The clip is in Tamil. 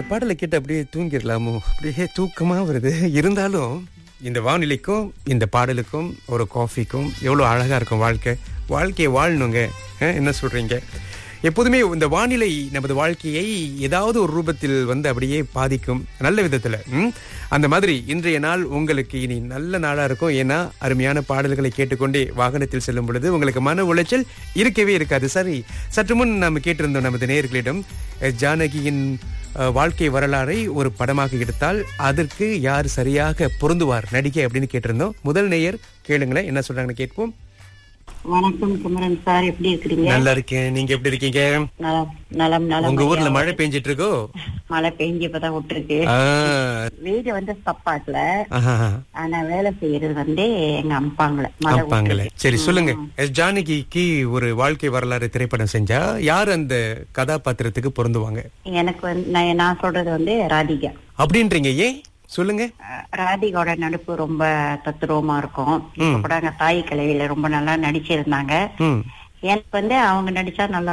பாடலை கேட்டு அப்படியே தூங்கிடலாமோ அப்படியே தூக்கமா வருது இருந்தாலும் இந்த வானிலைக்கும் இந்த பாடலுக்கும் ஒரு காஃபிக்கும் எவ்வளோ அழகா இருக்கும் வாழ்க்கை வாழ்க்கையை வாழணுங்க அஹ், என்ன சொல்றீங்க எப்போதுமே இந்த வானிலை நமது வாழ்க்கையை ஏதாவது ஒரு ரூபத்தில் வந்து அப்படியே பாதிக்கும் நல்ல விதத்துல ம்? அந்த மாதிரி இன்றைய நாள் உங்களுக்கு இனி நல்ல நாளா இருக்கும் ஏன்னா அருமையான பாடல்களை கேட்டுக்கொண்டே வாகனத்தில் செல்லும் பொழுது உங்களுக்கு மன உளைச்சல் இருக்கவே இருக்காது சரி சற்று முன் நாம் கேட்டிருந்தோம் நமது நேயர்களிடம் அஹ், ஜானகியின் அஹ், வாழ்க்கை வரலாறை ஒரு படமாக எடுத்தால் அதற்கு யார் சரியாக பொருந்துவார் நடிகை அப்படின்னு கேட்டிருந்தோம் முதல் நேயர் கேளுங்களேன் என்ன சொல்றாங்கன்னு கேட்போம் வணக்கம் குமரன் சார் எப்படி இருக்கிறீங்க நல்லா இருக்கேன் நீங்க எப்படி இருக்கீங்க நலம் நலம் நலம் உங்க ஊர்ல ஐயா. மழை பெஞ்சிட்டு இருக்கோ மழை பெஞ்சு இப்பதான் விட்டுருக்கு ஆ, வீடு வந்து சப்பாட்ல ஆஹா, ஆனா வேலை செய்யறது வந்து எங்க அம்பாங்கள மழை அப்பாங்களே விட்டுருக்கு. சரி சொல்லுங்க எஸ் ஜானகிக்கு ஒரு வாழ்க்கை வரலாறு திரைப்படம் செஞ்சா யார் அந்த கதாபாத்திரத்துக்கு பொருந்துவாங்க எனக்கு வந்து நான் நான் சொல்றது வந்து ராதிகா அப்படின்றீங்க ஏன் சொல்லுங்க அஹ் ராதிகாவோட நடிப்பு ரொம்ப தத்துருவமா இருக்கும் இப்ப கூட அங்க தாய் கிழவியில ரொம்ப நல்லா நடிச்சிருந்தாங்க ம் எனக்கு வந்து அவங்க நடிச்சா நல்லா